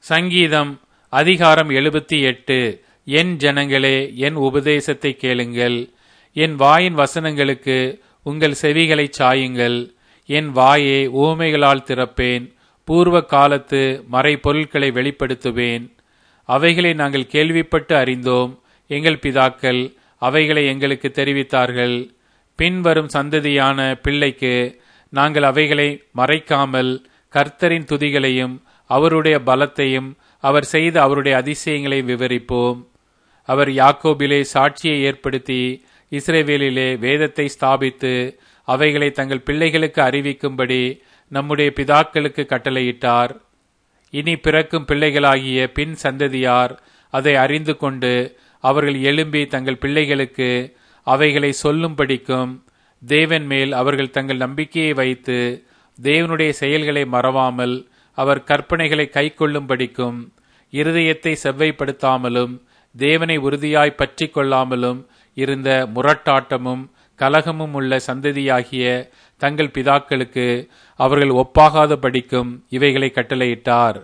சங்கீதம் அதிகாரம் எழுபத்தி எட்டு என் ஜனங்களே என் உபதேசத்தை கேளுங்கள் என் வாயின் வசனங்களுக்கு உங்கள் செவிகளை சாயுங்கள் என் வாயை ஊமைகளால் திறப்பேன் பூர்வ காலத்து மறைபொருட்களை வெளிப்படுத்துவேன் அவைகளை நாங்கள் கேள்விப்பட்டு அறிந்தோம் எங்கள் பிதாக்கள் அவைகளை எங்களுக்கு தெரிவித்தார்கள் பின்வரும் சந்ததியான பிள்ளைக்கு நாங்கள் அவைகளை மறைக்காமல் கர்த்தரின் துதிகளையும் அவருடைய பலத்தையும் அவர் செய்த அவருடைய அதிசயங்களை விவரிப்போம் அவர் யாக்கோபிலே சாட்சியை ஏற்படுத்தி இஸ்ரேவேலிலே வேதத்தை ஸ்தாபித்து அவைகளை தங்கள் பிள்ளைகளுக்கு அறிவிக்கும்படி நம்முடைய பிதாக்களுக்கு கட்டளையிட்டார் இனி பிறக்கும் பிள்ளைகளாகிய பின் சந்ததியார் அதை அறிந்து கொண்டு அவர்கள் எழும்பி தங்கள் பிள்ளைகளுக்கு அவைகளை சொல்லும்படிக்கும் தேவன் மேல் அவர்கள் தங்கள் நம்பிக்கையை வைத்து தேவனுடைய செயல்களை மறவாமல் அவர் கற்பனைகளை கைக்கொள்ளும்படிக்கும் இருதயத்தை செவ்வைப்படுத்தாமலும் தேவனை உறுதியாய் பற்றி கொள்ளாமலும் இருந்த முரட்டாட்டமும் கலகமும் உள்ள சந்ததியாகிய தங்கள் பிதாக்களுக்கு அவர்கள் ஒப்பாகாத படிக்கும் இவைகளை கட்டளையிட்டார்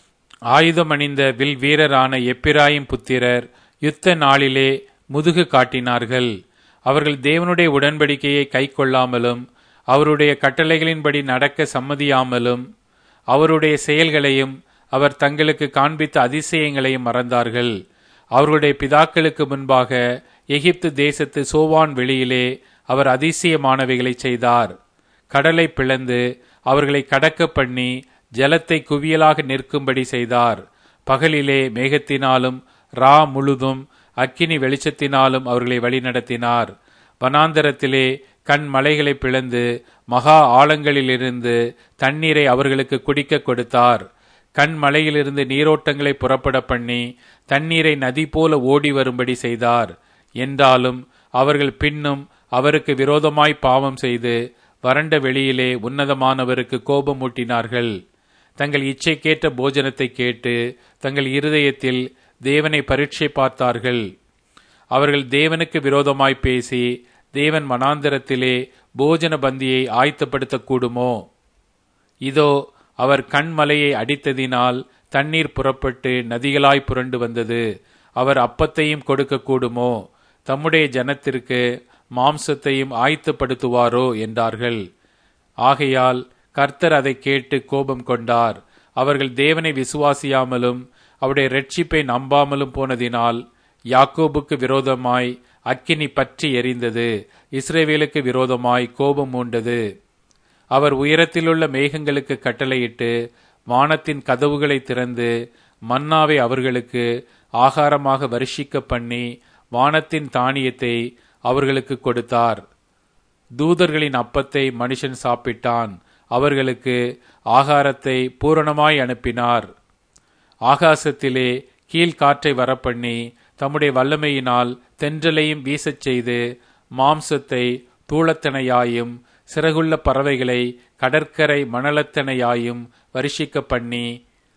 ஆயுதம் அணிந்த வில் வீரரான எப்பிராயும் புத்திரர் யுத்த நாளிலே முதுகு காட்டினார்கள் அவர்கள் தேவனுடைய உடன்படிக்கையை கைக்கொள்ளாமலும் அவருடைய கட்டளைகளின்படி நடக்க சம்மதியாமலும் அவருடைய செயல்களையும் அவர் தங்களுக்கு காண்பித்த அதிசயங்களையும் மறந்தார்கள் அவர்களுடைய பிதாக்களுக்கு முன்பாக எகிப்து தேசத்து சோவான் வெளியிலே அவர் அதிசயமானவைகளை செய்தார் கடலை பிளந்து அவர்களை கடக்க பண்ணி ஜலத்தை குவியலாக நிற்கும்படி செய்தார் பகலிலே மேகத்தினாலும் ரா முழுதும் அக்கினி வெளிச்சத்தினாலும் அவர்களை வழிநடத்தினார் வனாந்தரத்திலே கண் மலைகளை பிளந்து மகா ஆழங்களிலிருந்து தண்ணீரை அவர்களுக்கு குடிக்க கொடுத்தார் கண் மலையிலிருந்து நீரோட்டங்களை புறப்பட பண்ணி தண்ணீரை நதி போல ஓடி வரும்படி செய்தார் என்றாலும் அவர்கள் பின்னும் அவருக்கு விரோதமாய் பாவம் செய்து வறண்ட வெளியிலே உன்னதமானவருக்கு கோபம் ஊட்டினார்கள் தங்கள் இச்சைக்கேற்ற போஜனத்தை கேட்டு தங்கள் இருதயத்தில் தேவனை பரீட்சை பார்த்தார்கள் அவர்கள் தேவனுக்கு விரோதமாய் பேசி தேவன் மனாந்தரத்திலே போஜன பந்தியை ஆயத்தப்படுத்தக்கூடுமோ இதோ அவர் கண்மலையை அடித்ததினால் தண்ணீர் புறப்பட்டு நதிகளாய் புரண்டு வந்தது அவர் அப்பத்தையும் கொடுக்கக்கூடுமோ தம்முடைய ஜனத்திற்கு மாம்சத்தையும் ஆயத்தப்படுத்துவாரோ என்றார்கள் ஆகையால் கர்த்தர் அதை கேட்டு கோபம் கொண்டார் அவர்கள் தேவனை விசுவாசியாமலும் அவருடைய ரட்சிப்பை நம்பாமலும் போனதினால் யாக்கோபுக்கு விரோதமாய் அக்கினி பற்றி எரிந்தது இஸ்ரேவேலுக்கு விரோதமாய் கோபம் மூண்டது அவர் உயரத்திலுள்ள மேகங்களுக்கு கட்டளையிட்டு வானத்தின் கதவுகளை திறந்து மன்னாவை அவர்களுக்கு ஆகாரமாக வருஷிக்க பண்ணி வானத்தின் தானியத்தை அவர்களுக்கு கொடுத்தார் தூதர்களின் அப்பத்தை மனுஷன் சாப்பிட்டான் அவர்களுக்கு ஆகாரத்தை பூரணமாய் அனுப்பினார் ஆகாசத்திலே கீழ்காற்றை வரப்பண்ணி தம்முடைய வல்லமையினால் தென்றலையும் வீசச் செய்து மாம்சத்தை தூளத்தனையாயும் சிறகுள்ள பறவைகளை கடற்கரை மணலத்தனையாயும் வருஷிக்க பண்ணி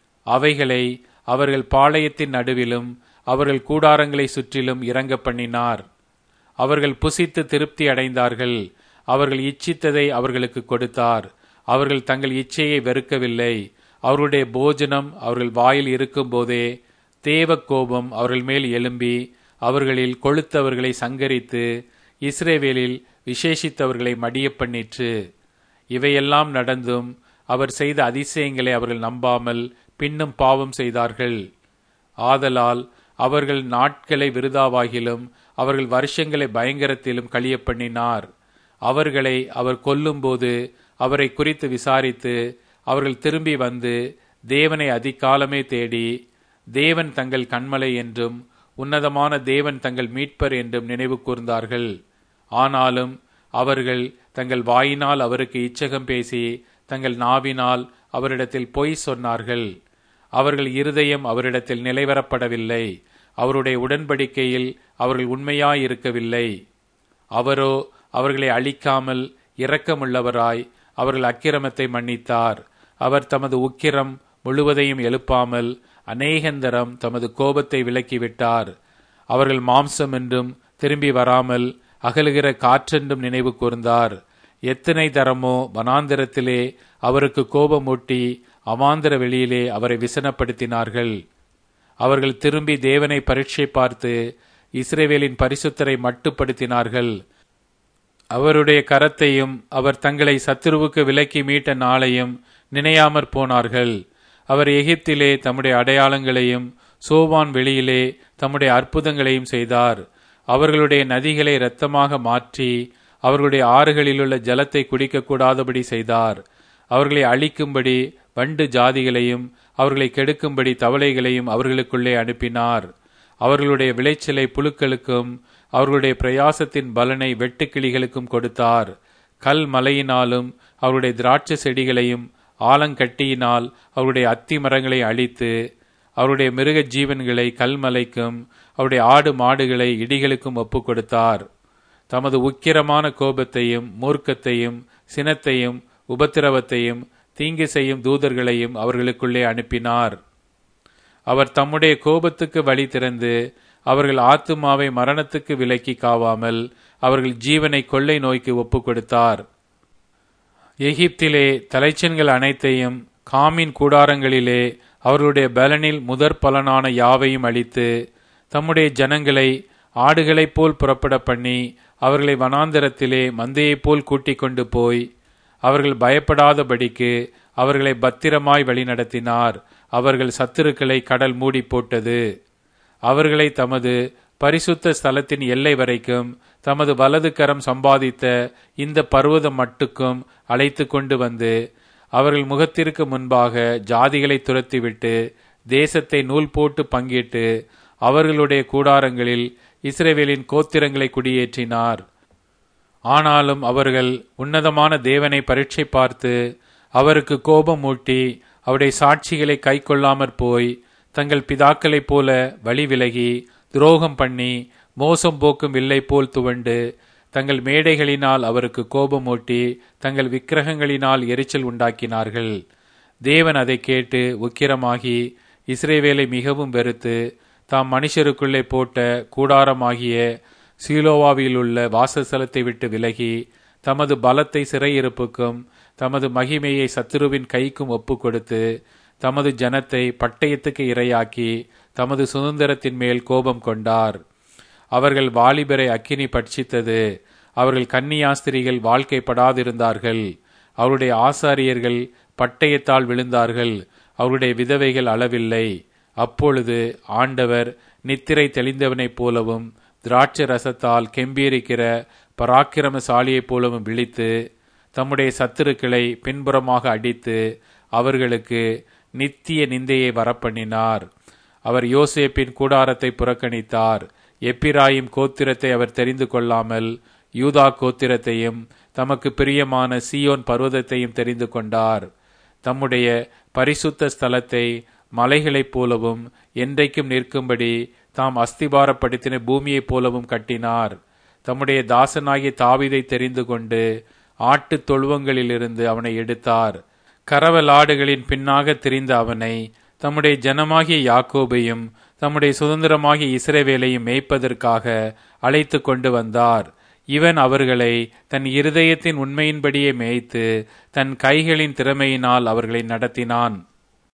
அவைகளை அவர்கள் பாளையத்தின் நடுவிலும் அவர்கள் கூடாரங்களை சுற்றிலும் இறங்க பண்ணினார் அவர்கள் புசித்து திருப்தி அடைந்தார்கள் அவர்கள் இச்சித்ததை அவர்களுக்கு கொடுத்தார் அவர்கள் தங்கள் இச்சையை வெறுக்கவில்லை அவருடைய போஜனம் அவர்கள் வாயில் இருக்கும்போதே தேவ கோபம் அவர்கள் மேல் எழும்பி அவர்களில் கொளுத்தவர்களை சங்கரித்து இஸ்ரேவேலில் விசேஷித்தவர்களை மடிய பண்ணிற்று இவையெல்லாம் நடந்தும் அவர் செய்த அதிசயங்களை அவர்கள் நம்பாமல் பின்னும் பாவம் செய்தார்கள் ஆதலால் அவர்கள் நாட்களை விருதாவாகிலும் அவர்கள் வருஷங்களை பயங்கரத்திலும் கழிய பண்ணினார் அவர்களை அவர் கொல்லும்போது அவரை குறித்து விசாரித்து அவர்கள் திரும்பி வந்து தேவனை அதிகாலமே தேடி தேவன் தங்கள் கண்மலை என்றும் உன்னதமான தேவன் தங்கள் மீட்பர் என்றும் நினைவு கூர்ந்தார்கள் ஆனாலும் அவர்கள் தங்கள் வாயினால் அவருக்கு இச்சகம் பேசி தங்கள் நாவினால் அவரிடத்தில் பொய் சொன்னார்கள் அவர்கள் இருதயம் அவரிடத்தில் நிலைவரப்படவில்லை அவருடைய உடன்படிக்கையில் அவர்கள் உண்மையாயிருக்கவில்லை அவரோ அவர்களை அழிக்காமல் இரக்கமுள்ளவராய் அவர்கள் அக்கிரமத்தை மன்னித்தார் அவர் தமது உக்கிரம் முழுவதையும் எழுப்பாமல் அநேகந்தரம் தமது கோபத்தை விலக்கிவிட்டார் அவர்கள் மாம்சம் என்றும் திரும்பி வராமல் அகலுகிற காற்றென்றும் நினைவு கூர்ந்தார் எத்தனை தரமோ வனாந்திரத்திலே அவருக்கு கோபமூட்டி அவாந்தர வெளியிலே அவரை விசனப்படுத்தினார்கள் அவர்கள் திரும்பி தேவனை பரீட்சை பார்த்து இஸ்ரேவேலின் பரிசுத்தரை மட்டுப்படுத்தினார்கள் அவருடைய கரத்தையும் அவர் தங்களை சத்துருவுக்கு விலக்கி மீட்ட நாளையும் நினையாமற் போனார்கள் அவர் எகிப்திலே தம்முடைய அடையாளங்களையும் சோவான் வெளியிலே தம்முடைய அற்புதங்களையும் செய்தார் அவர்களுடைய நதிகளை இரத்தமாக மாற்றி அவர்களுடைய ஆறுகளிலுள்ள ஜலத்தை குடிக்கக்கூடாதபடி செய்தார் அவர்களை அழிக்கும்படி வண்டு ஜாதிகளையும் அவர்களை கெடுக்கும்படி தவளைகளையும் அவர்களுக்குள்ளே அனுப்பினார் அவர்களுடைய விளைச்சலை புழுக்களுக்கும் அவர்களுடைய பிரயாசத்தின் பலனை வெட்டுக்கிளிகளுக்கும் கொடுத்தார் கல் மலையினாலும் அவருடைய திராட்சை செடிகளையும் ஆலங்கட்டியினால் அவருடைய அத்தி மரங்களை அழித்து அவருடைய மிருக ஜீவன்களை கல்மலைக்கும் அவருடைய ஆடு மாடுகளை இடிகளுக்கும் ஒப்பு கொடுத்தார் தமது உக்கிரமான கோபத்தையும் மூர்க்கத்தையும் சினத்தையும் உபத்திரவத்தையும் தீங்கு செய்யும் தூதர்களையும் அவர்களுக்குள்ளே அனுப்பினார் அவர் தம்முடைய கோபத்துக்கு வழி திறந்து அவர்கள் ஆத்துமாவை மரணத்துக்கு விலக்கி காவாமல் அவர்கள் ஜீவனை கொள்ளை நோய்க்கு ஒப்பு கொடுத்தார் எகிப்திலே தலைச்சன்கள் அனைத்தையும் காமின் கூடாரங்களிலே அவர்களுடைய பலனில் முதற் பலனான யாவையும் அளித்து தம்முடைய ஜனங்களை ஆடுகளைப் போல் புறப்பட பண்ணி அவர்களை வனாந்தரத்திலே மந்தையைப் போல் கூட்டிக் கொண்டு போய் அவர்கள் பயப்படாதபடிக்கு அவர்களை பத்திரமாய் வழிநடத்தினார் அவர்கள் சத்துருக்களை கடல் மூடி போட்டது அவர்களை தமது பரிசுத்த ஸ்தலத்தின் எல்லை வரைக்கும் தமது வலது கரம் சம்பாதித்த இந்த பர்வதம் மட்டுக்கும் அழைத்து கொண்டு வந்து அவர்கள் முகத்திற்கு முன்பாக ஜாதிகளை துரத்திவிட்டு தேசத்தை நூல் போட்டு பங்கிட்டு அவர்களுடைய கூடாரங்களில் இஸ்ரேவேலின் கோத்திரங்களை குடியேற்றினார் ஆனாலும் அவர்கள் உன்னதமான தேவனை பரீட்சை பார்த்து அவருக்கு கோபம் மூட்டி அவருடைய சாட்சிகளை கை கொள்ளாமற் போய் தங்கள் பிதாக்களைப் போல வழி விலகி துரோகம் பண்ணி மோசம் போக்கும் வில்லை போல் துவண்டு தங்கள் மேடைகளினால் அவருக்கு கோபமூட்டி தங்கள் விக்கிரகங்களினால் எரிச்சல் உண்டாக்கினார்கள் தேவன் அதை கேட்டு உக்கிரமாகி இஸ்ரேவேலை மிகவும் வெறுத்து தாம் மனுஷருக்குள்ளே போட்ட கூடாரமாகிய சீலோவாவில் உள்ள வாசஸ்தலத்தை விட்டு விலகி தமது பலத்தை சிறையிருப்புக்கும் தமது மகிமையை சத்துருவின் கைக்கும் ஒப்பு கொடுத்து தமது ஜனத்தை பட்டயத்துக்கு இரையாக்கி தமது சுதந்திரத்தின் மேல் கோபம் கொண்டார் அவர்கள் வாலிபரை அக்கினி பட்சித்தது அவர்கள் கன்னியாஸ்திரிகள் வாழ்க்கைப்படாதிருந்தார்கள் அவருடைய ஆசாரியர்கள் பட்டயத்தால் விழுந்தார்கள் அவருடைய விதவைகள் அளவில்லை அப்பொழுது ஆண்டவர் நித்திரை தெளிந்தவனைப் போலவும் திராட்சை ரசத்தால் கெம்பீரிக்கிற பராக்கிரமசாலியைப் போலவும் விழித்து தம்முடைய சத்துருக்களை பின்புறமாக அடித்து அவர்களுக்கு நித்திய நிந்தையை வரப்பண்ணினார் அவர் யோசேப்பின் கூடாரத்தை புறக்கணித்தார் எப்பிராயிம் கோத்திரத்தை அவர் தெரிந்து கொள்ளாமல் யூதா கோத்திரத்தையும் தமக்கு பிரியமான சியோன் பர்வதத்தையும் தெரிந்து கொண்டார் தம்முடைய பரிசுத்த ஸ்தலத்தை மலைகளைப் போலவும் என்றைக்கும் நிற்கும்படி தாம் அஸ்திபாரப்படுத்தின பூமியைப் போலவும் கட்டினார் தம்முடைய தாசனாகிய தாவிதை தெரிந்து கொண்டு ஆட்டுத் தொழுவங்களிலிருந்து அவனை எடுத்தார் கரவலாடுகளின் பின்னாக திரிந்த அவனை தம்முடைய ஜனமாகிய யாக்கோபையும் தம்முடைய சுதந்திரமாகிய இஸ்ரேவேலையும் மேய்ப்பதற்காக அழைத்து கொண்டு வந்தார் இவன் அவர்களை தன் இருதயத்தின் உண்மையின்படியே மேய்த்து தன் கைகளின் திறமையினால் அவர்களை நடத்தினான்